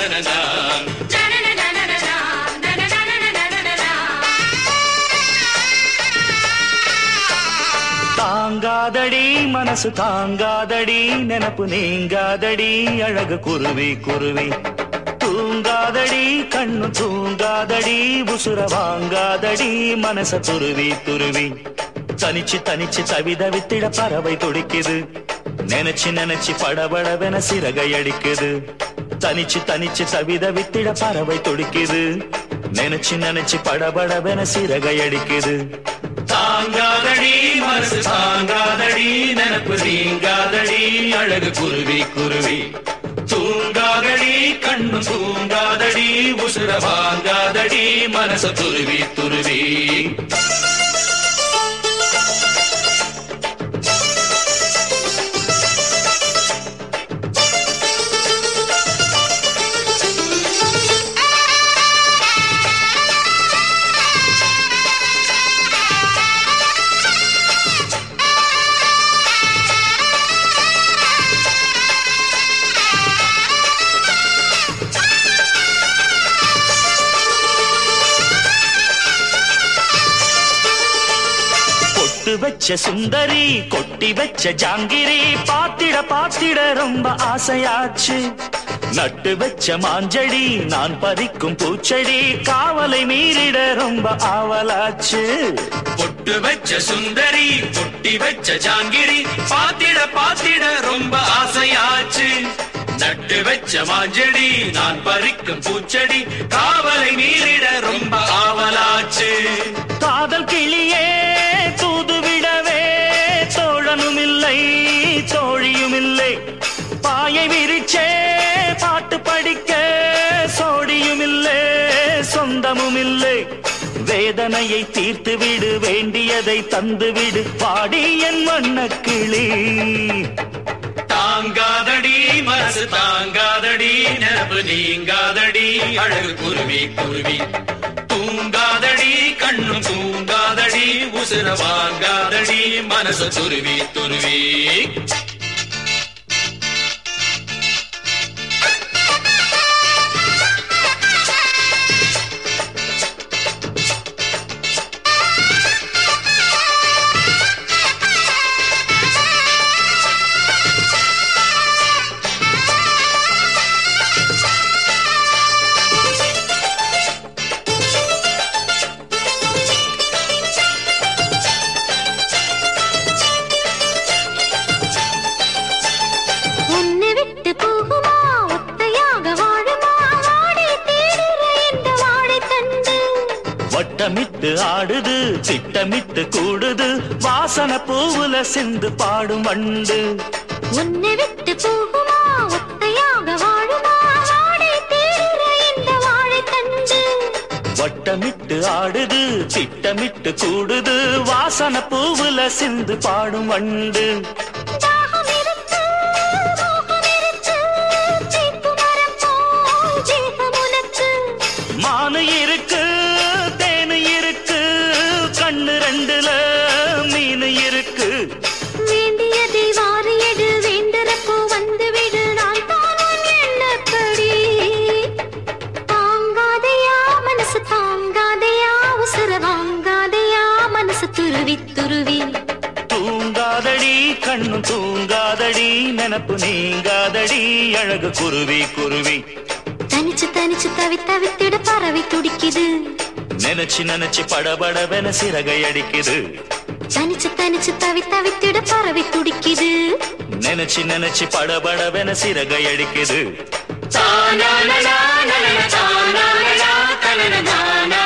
தாங்காதடி மனசு தாங்காதடி நினப்பு நீங்காதடி அழகு குருவி குருவி தூங்காதடி கண்ணு தூங்காதடி உசுர வாங்காதடி மனச துருவி துருவி தனிச்சு தனிச்சு தவிதவித்திட பறவை துடிக்குது நினைச்சு நினைச்சு படபடவென சிறகை அடிக்குது தனிச்சு தனிச்சு தவிதவித்திட பறவை துடிக்குது நினைச்சு நினைச்சு படபடவென சிறகை அடிக்குது தாங்காதடி மனசு தாங்காதடி நினப்பு நீங்காதடி அழகு குருவி குருவி தூங்காதடி கண்ணு தூங்காதடி உசுர வாங்காதடி மனச துருவி துருவி பொட்டு வச்ச சுந்தரி கொட்டி வச்ச ஜாங்கிரி பாத்திட பாத்திட ரொம்ப ஆசையாச்சு நட்டு வச்ச மாஞ்செடி நான் பறிக்கும் பூச்செடி காவலை மீறிட ரொம்ப ஆவலாச்சு பொட்டு வச்ச சுந்தரி பொட்டி வச்ச ஜாங்கிரி பாத்திட பாத்திட ரொம்ப ஆசையாச்சு நட்டு வச்ச மாஞ்செடி நான் பறிக்கும் பூச்செடி காவலை மீறிட ரொம்ப ஆவலாச்சு காதல் கிளியே தூது விடவே தோழனும் இல்லை தோழியும் இல்லை பாயை விரிச்சே பாட்டு படிக்க சோடியும் இல்லை சொந்தமும் இல்லை வேதனையை தீர்த்து விடு வேண்டியதை தந்து விடு பாடி என் வண்ண கிளி தாங்காதடி மனசு தாங்காதடி நினப்பு நீங்காதடி அழகு குருவி குருவி தூங்காதடி கண்ணும் தூங்காதடி உசுர வாங்காதடி மனசு துருவி துருவி உன்னை விட்டு போகுமா ஒத்தையாக வாழுமா வாடை தேடுற இந்த வாடை தண்டு வட்டமிட்டு ஆடுது திட்டமிட்டு கூடுது வாசன பூவுல சிந்து பாடும் வண்டு உன்னை விட்டு போகுமா ஒத்தையாக வாழுமா வாடை தேடுற இந்த வாழை தண்டு வட்டமிட்டு ஆடுது திட்டமிட்டு கூடுது வாசன பூவுல சிந்து பாடும் வண்டு தாகம் இருக்கு மோகம் இருக்கு தீப்பு மரம் போல் ஜீவம் உனக்கு மானு இருக்கு தேனு இருக்கு கண்ணு ரெண்டுல மீன் இருக்கு வேண்டியதை வாரியடு வேண்டறப்போ வந்து விடு நான் தான் உன் எண்ணப்படி தாங்காதையா மனசு தாங்காதையா உசுர வாங்காதையா மனசு துருவி துருவி தூங்காதடி கண்ணு தூங்காதடி நினப்பு நீங்காதடி அழகு குருவி குருவி தனிச்சு தனிச்சு தவி தவித்திட பறவை துடிக்குது நினைச்சு நினைச்சு படபடவென சிறகை அடிக்குது தனிச்சு தனிச்சு தவி தவித்திட பறவை துடிக்குது நினைச்சு நினைச்சு படபடவென சிறகை அடிக்குது தானா தானா தானா தானா தானா